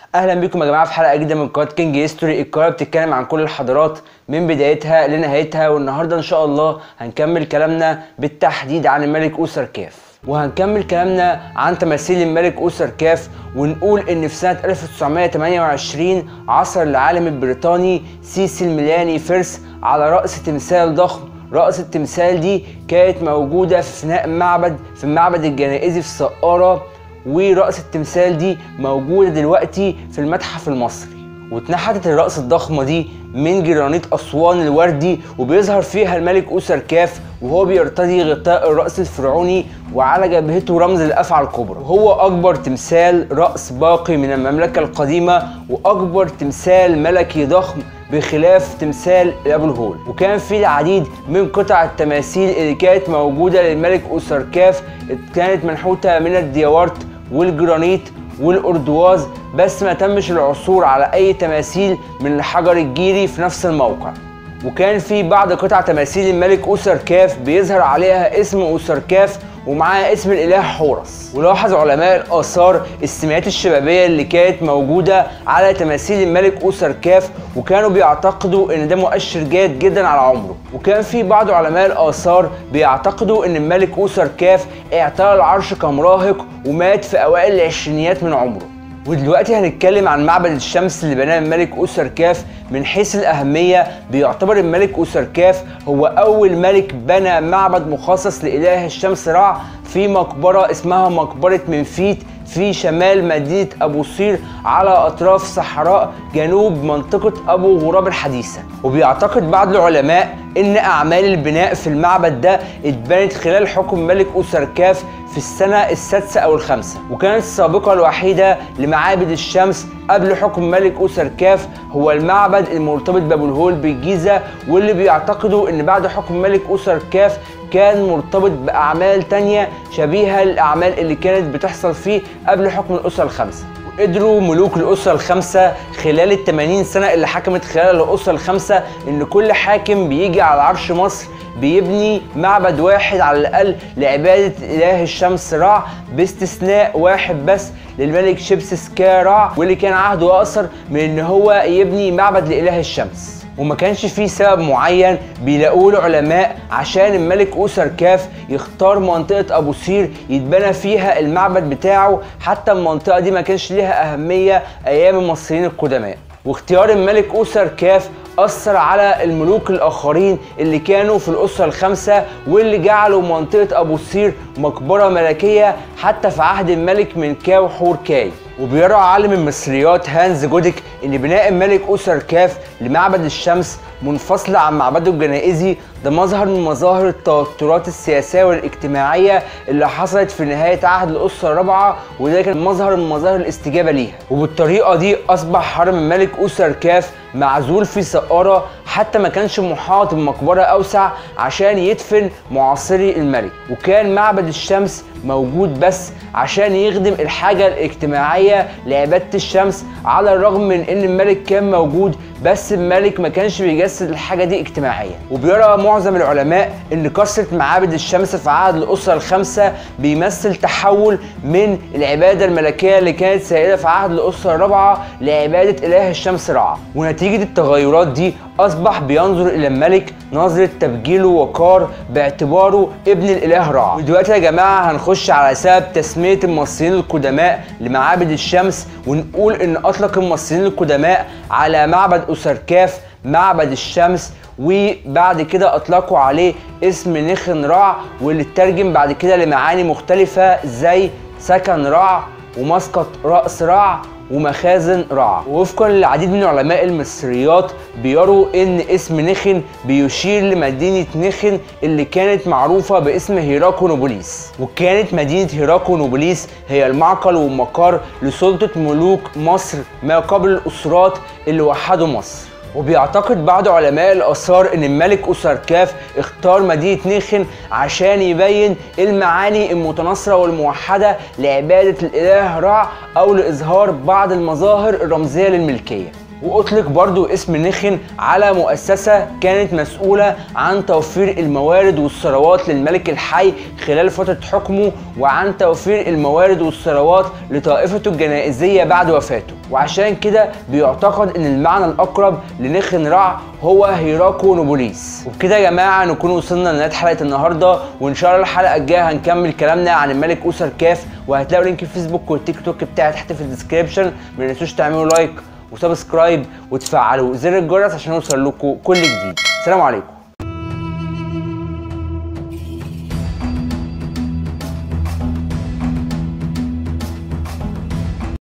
اهلا بكم يا جماعه في حلقه جديده من قناه كينج هيستوري القناه بتتكلم عن كل الحضارات من بدايتها لنهايتها والنهارده ان شاء الله هنكمل كلامنا بالتحديد عن الملك اوسر كاف وهنكمل كلامنا عن تماثيل الملك اوسر كاف ونقول ان في سنه 1928 عثر العالم البريطاني سيسي الميلاني فيرس على راس تمثال ضخم رأس التمثال دي كانت موجودة في فناء معبد في المعبد الجنائزي في سقارة ورأس التمثال دي موجودة دلوقتي في المتحف المصري واتنحتت الرأس الضخمة دي من جرانيت أسوان الوردي وبيظهر فيها الملك أوسر كاف وهو بيرتدي غطاء الرأس الفرعوني وعلى جبهته رمز الأفعى الكبرى وهو أكبر تمثال رأس باقي من المملكة القديمة وأكبر تمثال ملكي ضخم بخلاف تمثال ابو الهول وكان في العديد من قطع التماثيل اللي كانت موجوده للملك اوسركاف كانت منحوته من الدياورت والجرانيت والاردواز بس ما تمش العثور على اي تماثيل من الحجر الجيري في نفس الموقع وكان في بعض قطع تماثيل الملك اوسركاف بيظهر عليها اسم اوسركاف ومعاه اسم الاله حورس ولاحظ علماء الاثار السمات الشبابيه اللي كانت موجوده على تماثيل الملك اوسركاف وكانوا بيعتقدوا ان ده مؤشر جيد جدا على عمره وكان في بعض علماء الاثار بيعتقدوا ان الملك اوسركاف اعتلى العرش كمراهق ومات في اوائل العشرينيات من عمره ودلوقتي هنتكلم عن معبد الشمس اللي بناه الملك اوسركاف من حيث الأهمية بيعتبر الملك اوسركاف هو أول ملك بنى معبد مخصص لإله الشمس رع في مقبرة اسمها مقبرة منفيت في شمال مدينة أبو صير على أطراف صحراء جنوب منطقة أبو غراب الحديثة وبيعتقد بعض العلماء إن أعمال البناء في المعبد ده اتبنت خلال حكم ملك أوسركاف في السنة السادسة أو الخامسة وكانت السابقة الوحيدة لمعابد الشمس قبل حكم ملك أوسركاف هو المعبد المرتبط بأبو الهول بالجيزة واللي بيعتقدوا إن بعد حكم ملك أوسركاف كان مرتبط بأعمال تانية شبيهة للأعمال اللي كانت بتحصل فيه قبل حكم الأسرة الخمسة قدروا ملوك الأسرة الخمسة خلال ال 80 سنة اللي حكمت خلال الأسرة الخمسة إن كل حاكم بيجي على عرش مصر بيبني معبد واحد على الأقل لعبادة إله الشمس رع باستثناء واحد بس للملك شبسس كارع واللي كان عهده أقصر من إن هو يبني معبد لإله الشمس وما كانش فيه سبب معين بيلاقوه العلماء عشان الملك اوسر كاف يختار منطقة ابو سير يتبنى فيها المعبد بتاعه حتى المنطقة دي ما كانش ليها اهمية ايام المصريين القدماء واختيار الملك اوسر كاف أثر على الملوك الآخرين اللي كانوا في الأسرة الخمسة واللي جعلوا منطقة أبو سير مقبرة ملكية حتى في عهد الملك من كاو حور كاي وبيرى عالم المصريات هانز جوديك ان بناء الملك اوسر كاف لمعبد الشمس منفصل عن معبده الجنائزي ده مظهر من مظاهر التوترات السياسيه والاجتماعيه اللي حصلت في نهايه عهد الاسره الرابعه وده كان مظهر من مظاهر الاستجابه ليها وبالطريقه دي اصبح حرم الملك اوسر كاف معزول في سقاره حتى ما كانش محاط بمقبره اوسع عشان يدفن معاصري الملك وكان معبد الشمس موجود بس عشان يخدم الحاجه الاجتماعيه لعباده الشمس على الرغم من ان الملك كان موجود بس الملك ما كانش بيجسد الحاجه دي اجتماعيا وبيرى معظم العلماء ان كثره معابد الشمس في عهد الاسره الخمسه بيمثل تحول من العباده الملكيه اللي كانت سائده في عهد الاسره الرابعه لعباده اله الشمس رع ونتيجه التغيرات دي اصبح بينظر الى الملك نظره تبجيل ووقار باعتباره ابن الاله رع ودلوقتي يا جماعه هنخش على سبب تسميه المصريين القدماء لمعابد الشمس ونقول ان اطلق المصريين القدماء على معبد أسركاف معبد الشمس وبعد كده اطلقوا عليه اسم نخن رع واللي اترجم بعد كده لمعاني مختلفة زي سكن رع ومسقط رأس رع ومخازن رع ووفقا للعديد من علماء المصريات بيروا ان اسم نخن بيشير لمدينة نخن اللي كانت معروفة باسم هيراكونوبوليس وكانت مدينة هيراكونوبوليس هي المعقل والمقر لسلطة ملوك مصر ما قبل الأسرات اللي وحدوا مصر وبيعتقد بعض علماء الآثار إن الملك أسركاف اختار مدينة نيخن عشان يبين المعاني المتناصرة والموحدة لعبادة الإله رع أو لإظهار بعض المظاهر الرمزية للملكية واطلق برضو اسم نخن على مؤسسة كانت مسؤولة عن توفير الموارد والثروات للملك الحي خلال فترة حكمه وعن توفير الموارد والثروات لطائفته الجنائزية بعد وفاته وعشان كده بيعتقد ان المعنى الاقرب لنخن رع هو هيراكو نوبوليس وبكده يا جماعه نكون وصلنا لنهايه حلقه النهارده وان شاء الله الحلقه الجايه هنكمل كلامنا عن الملك اوسر كاف وهتلاقوا لينك الفيسبوك والتيك توك بتاعي تحت في الديسكربشن ما تنسوش تعملوا لايك وسبسكرايب وتفعلوا زر الجرس عشان يوصل لكم كل جديد سلام عليكم